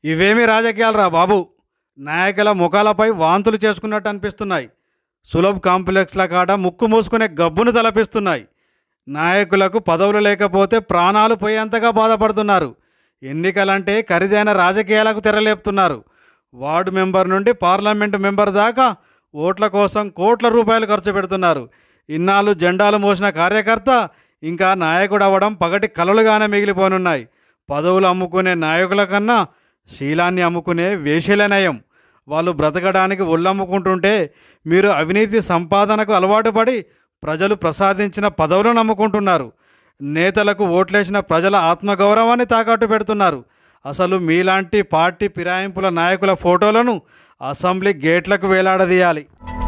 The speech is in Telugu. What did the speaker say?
ఇవేమి రాజకీయాలరా బాబు నాయకుల ముఖాలపై వాంతులు చేసుకున్నట్టు అనిపిస్తున్నాయి సులభ్ కాంప్లెక్స్ల కాడ ముక్కు మూసుకునే గబ్బును తలపిస్తున్నాయి నాయకులకు పదవులు లేకపోతే ప్రాణాలు పోయేంతగా బాధపడుతున్నారు ఎన్నికలంటే ఖరీదైన రాజకీయాలకు తెరలేపుతున్నారు వార్డు మెంబర్ నుండి పార్లమెంటు మెంబర్ దాకా ఓట్ల కోసం కోట్ల రూపాయలు ఖర్చు పెడుతున్నారు ఇన్నాళ్ళు జెండాలు మోసిన కార్యకర్త ఇంకా నాయకుడు అవ్వడం పగటి కలలుగానే మిగిలిపోనున్నాయి పదవులు అమ్ముకునే నాయకుల కన్నా శీలాన్ని అమ్ముకునే వేషలే నయం వాళ్ళు బ్రతకడానికి ఒళ్ళమ్ముకుంటుంటే మీరు అవినీతి సంపాదనకు అలవాటు పడి ప్రజలు ప్రసాదించిన పదవులను నమ్ముకుంటున్నారు నేతలకు ఓట్లేసిన ప్రజల ఆత్మగౌరవాన్ని తాకట్టు పెడుతున్నారు అసలు మీలాంటి పార్టీ ఫిరాయింపుల నాయకుల ఫోటోలను అసెంబ్లీ గేట్లకు వేలాడదీయాలి